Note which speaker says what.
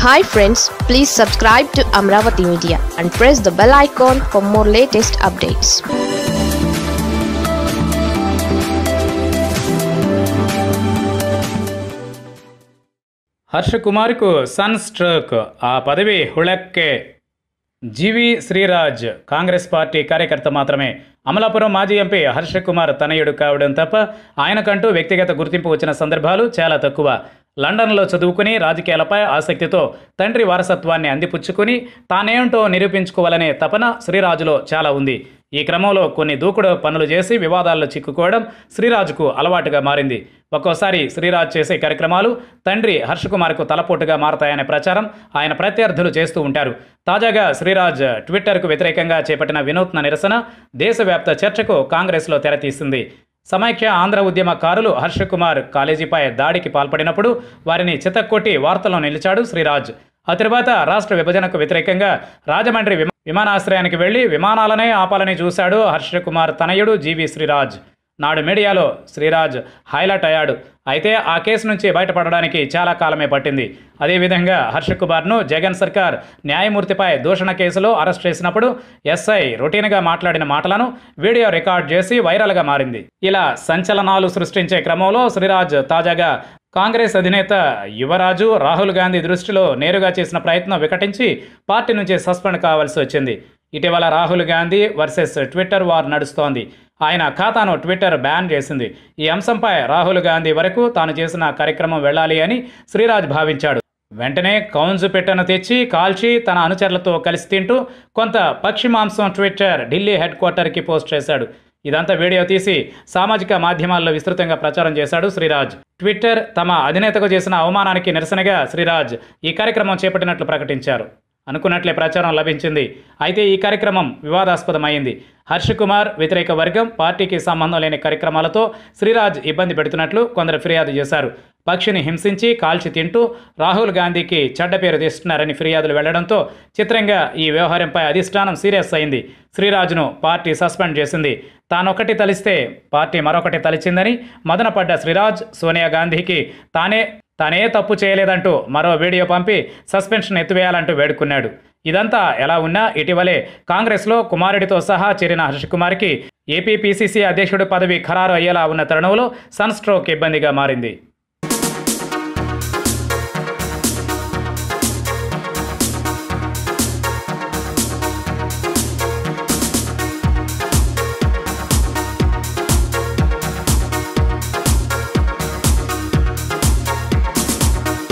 Speaker 1: hi friends please subscribe to Amaravati media and press the bell icon for more latest updates
Speaker 2: Harsha కుమార్కు sunstroke ఆ పదవి హుళక్కే జీవి Sriraj Congress party కార్యకర్త మాత్రమే అమలాపురం మాజీ ఎంపీ హర్ష కుమార్ తనయుడు కావడం తప్ప ఆయనకంటూ వ్యక్తిగత గుర్తింపు వచ్చిన సందర్భాలు చాలా తక్కువ లండన్లో చదువుకుని రాజకీయాలపై ఆసక్తితో తండ్రి వారసత్వాన్ని అందిపుచ్చుకుని తానేంటో నిరూపించుకోవాలనే తపన శ్రీరాజులో చాలా ఉంది ఈ క్రమంలో కొన్ని దూకుడు పనులు చేసి వివాదాల్లో చిక్కుకోవడం శ్రీరాజుకు అలవాటుగా మారింది ఒక్కోసారి శ్రీరాజ్ చేసే కార్యక్రమాలు తండ్రి హర్షకుమార్కు తలపోటుగా మారతాయనే ప్రచారం ఆయన ప్రత్యర్థులు చేస్తూ ఉంటారు తాజాగా శ్రీరాజ్ ట్విట్టర్కు వ్యతిరేకంగా చేపట్టిన వినూత్న నిరసన దేశవ్యాప్త చర్చకు కాంగ్రెస్లో తెరతీసింది సమైక్య ఆంధ్ర ఉద్యమకారులు హర్షకుమార్ కాలేజీపై దాడికి పాల్పడినప్పుడు వారిని చితక్కొట్టి వార్తల్లో నిలిచాడు శ్రీరాజ్ ఆ తర్వాత రాష్ట్ర విభజనకు వ్యతిరేకంగా రాజమండ్రి విమా- విమానాశ్రయానికి వెళ్లి విమానాలనే ఆపాలని చూశాడు హర్షకుమార్ తనయుడు జీవి శ్రీరాజ్ నాడు మీడియాలో శ్రీరాజ్ హైలైట్ అయ్యాడు అయితే ఆ కేసు నుంచి బయటపడడానికి చాలా కాలమే పట్టింది అదేవిధంగా హర్షకుమార్ను జగన్ సర్కార్ న్యాయమూర్తిపై దూషణ కేసులో అరెస్ట్ చేసినప్పుడు ఎస్ఐ రొటీన్గా మాట్లాడిన మాటలను వీడియో రికార్డ్ చేసి వైరల్గా మారింది ఇలా సంచలనాలు సృష్టించే క్రమంలో శ్రీరాజ్ తాజాగా కాంగ్రెస్ అధినేత యువరాజు రాహుల్ గాంధీ దృష్టిలో నేరుగా చేసిన ప్రయత్నం వికటించి పార్టీ నుంచి సస్పెండ్ కావాల్సి వచ్చింది ఇటీవల Rahul Gandhi versus Twitter war నడుస్తోంది ఆయన ఖాతాను ట్విట్టర్ బ్యాన్ చేసింది ఈ అంశంపై రాహుల్ గాంధీ వరకు తాను చేసిన కార్యక్రమం వెళ్ళాలి అని శ్రీరాజ్ భావించాడు వెంటనే కౌన్జు పెట్టెను తెచ్చి కాల్చి తన అనుచరులతో కలిసి తింటూ కొంత పక్షి మాంసం ట్విట్టర్ ఢిల్లీ హెడ్ క్వార్టర్కి పోస్ట్ చేశాడు ఇదంతా వీడియో తీసి సామాజిక మాధ్యమాల్లో విస్తృతంగా ప్రచారం చేశాడు శ్రీరాజ్ ట్విట్టర్ తమ అధినేతకు చేసిన అవమానానికి నిరసనగా శ్రీరాజ్ ఈ కార్యక్రమం చేపట్టినట్లు ప్రకటించారు అనుకున్నట్లే ప్రచారం లభించింది అయితే ఈ కార్యక్రమం వివాదాస్పదమైంది హర్ష కుమార్ వ్యతిరేక వర్గం పార్టీకి సంబంధం లేని కార్యక్రమాలతో శ్రీరాజ్ ఇబ్బంది పెడుతున్నట్లు కొందరు ఫిర్యాదు చేశారు పక్షిని హింసించి కాల్చి తింటూ రాహుల్ గాంధీకి చెడ్డ పేరు తెస్తున్నారని ఫిర్యాదులు వెళ్లడంతో చిత్రంగా ఈ వ్యవహారంపై అధిష్టానం సీరియస్ అయింది శ్రీరాజును పార్టీ సస్పెండ్ చేసింది తానొకటి తలిస్తే పార్టీ మరొకటి తలిచిందని మదనపడ్డ శ్రీరాజ్ సోనియా గాంధీకి తానే తానే తప్పు చేయలేదంటూ మరో వీడియో పంపి సస్పెన్షన్ ఎత్తివేయాలంటూ వేడుకున్నాడు ఇదంతా ఎలా ఉన్నా ఇటీవలే కాంగ్రెస్లో కుమారుడితో సహా చేరిన హర్షకుమార్కి ఏపీ పీసీసీ అధ్యక్షుడు పదవి ఖరారు అయ్యేలా ఉన్న తరుణంలో సన్ స్ట్రోక్ ఇబ్బందిగా మారింది